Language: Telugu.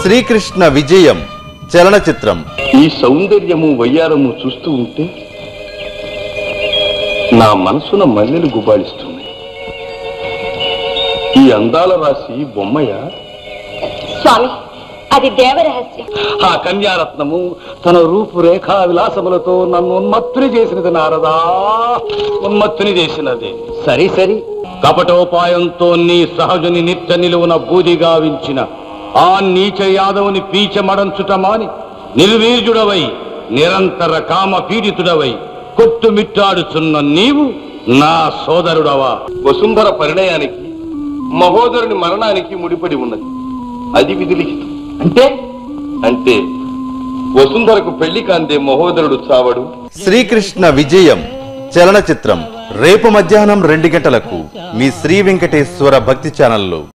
శ్రీకృష్ణ విజయం చలనచిత్రం ఈ సౌందర్యము వయ్యారము చూస్తూ ఉంటే నా మనసున మల్లెలు గుబాళిస్తున్నాయి ఈ అందాల రాశి బొమ్మయ్య స్వామి అది దేవరహస్యం ఆ కన్యారత్నము తన రూపురేఖా విలాసములతో నన్ను ఉన్మత్తుని చేసినది నారదా ఉన్మత్తుని చేసినది సరి సరి కపటోపాయంతో నీ సహజుని నిత్య నిలువున బూదిగా వించిన ఆ నీచ యాదవుని పీచ మడంచుట మాని నిర్వీర్జుడవై నిరంతర కామ పీడితుడవై కొట్టుమిట్టాడుచున్న నీవు నా సోదరుడవా వసుంధర పరిణయానికి మహోదరుని మరణానికి ముడిపడి ఉన్నది అది విధిలిఖితం అంటే అంటే వసుంధరకు పెళ్లి కాందే మహోదరుడు చావడు శ్రీకృష్ణ విజయం చలనచిత్రం రేపు మధ్యాహ్నం రెండు గంటలకు మీ శ్రీ వెంకటేశ్వర భక్తి ఛానల్లో